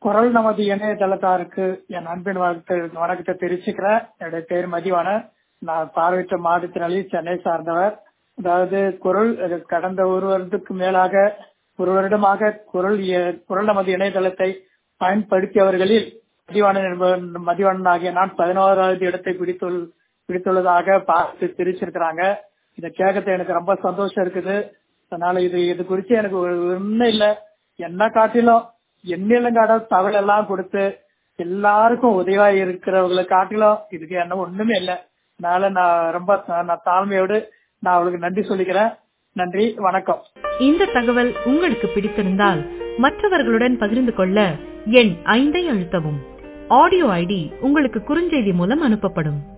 குரல் நமது இணையதளத்தாருக்கு என் அன்பின் வணக்கத்தை வணக்கத்தை தெரிவிச்சுக்கிறேன் என்னுடைய பேர் மதிவாணன் நான் பார்வையற்ற மாற்றுத்திறனாளி சென்னை சார்ந்தவர் அதாவது குரல் அது கடந்த ஒரு வருடத்துக்கு மேலாக ஒரு வருடமாக குரல் இய- குரல் நமது இணையதளத்தை பயன்படுத்தியவர்களில் மதிவாணன் என்பவன் மதிவாணன் ஆகிய நான் பதினோராவது இடத்தை பிடித்துள் பிடித்துள்ளதாக பார்த்து தெரிவிச்சிருக்கிறாங்க இதை கேட்கறது எனக்கு ரொம்ப சந்தோஷம் இருக்குது அதனால இது இது குறித்து எனக்கு ஒரு ஒன்றும் இல்லை என்ன காட்டிலும் எண்ணிலங்காட தகவல் எல்லாம் கொடுத்து எல்லாருக்கும் உதவியா இருக்கிறவங்களை காட்டிலும் இதுக்கு என்ன ஒண்ணுமே இல்லை அதனால நான் ரொம்ப நான் தாழ்மையோடு நான் அவளுக்கு நன்றி சொல்லிக்கிறேன் நன்றி வணக்கம் இந்த தகவல் உங்களுக்கு பிடித்திருந்தால் மற்றவர்களுடன் பகிர்ந்து கொள்ள எண் ஐந்தை அழுத்தவும் ஆடியோ ஐடி உங்களுக்கு குறுஞ்செய்தி மூலம் அனுப்பப்படும்